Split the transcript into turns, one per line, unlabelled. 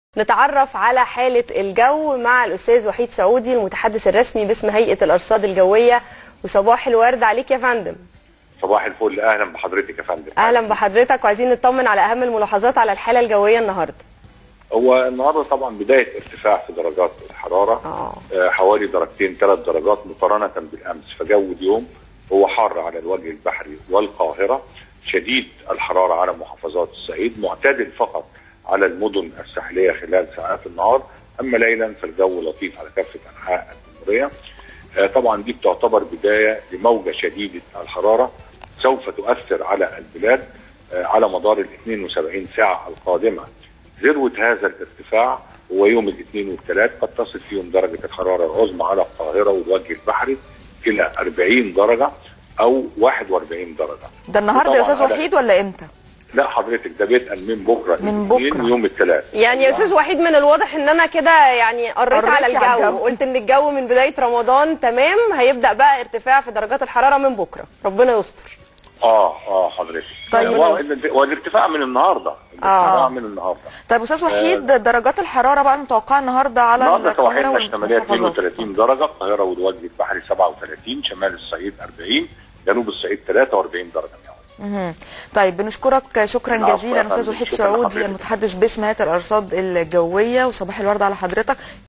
نتعرف على حالة الجو مع الأستاذ وحيد سعودي المتحدث الرسمي باسم هيئة الأرصاد الجوية وصباح الورد عليك يا فندم
صباح الفل اهلا بحضرتك يا فندم
أهلا بحضرتك وعايزين نطمن على أهم الملاحظات على الحالة الجوية النهاردة
هو النهارده طبعا بدايه ارتفاع في درجات الحراره
آه.
آه حوالي درجتين ثلاث درجات مقارنه بالامس فجو اليوم هو حار على الوجه البحري والقاهره شديد الحراره على محافظات الصعيد معتدل فقط على المدن الساحليه خلال ساعات النهار اما ليلا فالجو لطيف على كافه انحاء الجمهوريه آه طبعا دي بتعتبر بدايه لموجه شديده الحراره سوف تؤثر على البلاد آه على مدار ال 72 ساعه القادمه ذروه هذا الارتفاع هو يوم الاثنين والثلاث قد تصل فيهم درجه الحراره العظمى على القاهره والوجه البحري الى 40 درجه او 41 درجه.
ده النهارده يا
وطبعاً
استاذ
على-
وحيد ولا امتى؟
لا حضرتك ده بدءا من بكره
من
الاثنين
بكرة.
ويوم الثلاث
يعني يا أستاذ وحيد من الواضح إن أنا كده يعني قريت على
قريتي على
الجو
الجو.
قلت إن الجو من بداية رمضان تمام هيبدأ بقى ارتفاع في درجات الحرارة من بكرة ربنا يستر
اه اه حضرتك
طيب.
هو ال- والارتفاع من النهارده الارتفاع
آه.
من النهارده
طيب استاذ وحيد درجات الحراره بقى المتوقعه النهارده على
النهارده
القاهره
توحيدنا الشماليه
والمحافظات
32 درجه القاهره والوجه البحري 37 شمال الصعيد 40 جنوب الصعيد 43 درجه مئويه
مهم. طيب بنشكرك شكرا
العفو يا
جزيلا استاذ
فندم.
وحيد
شكراً
سعودي
لحضرتك.
المتحدث باسم هيئه الارصاد الجويه وصباح الورد على حضرتك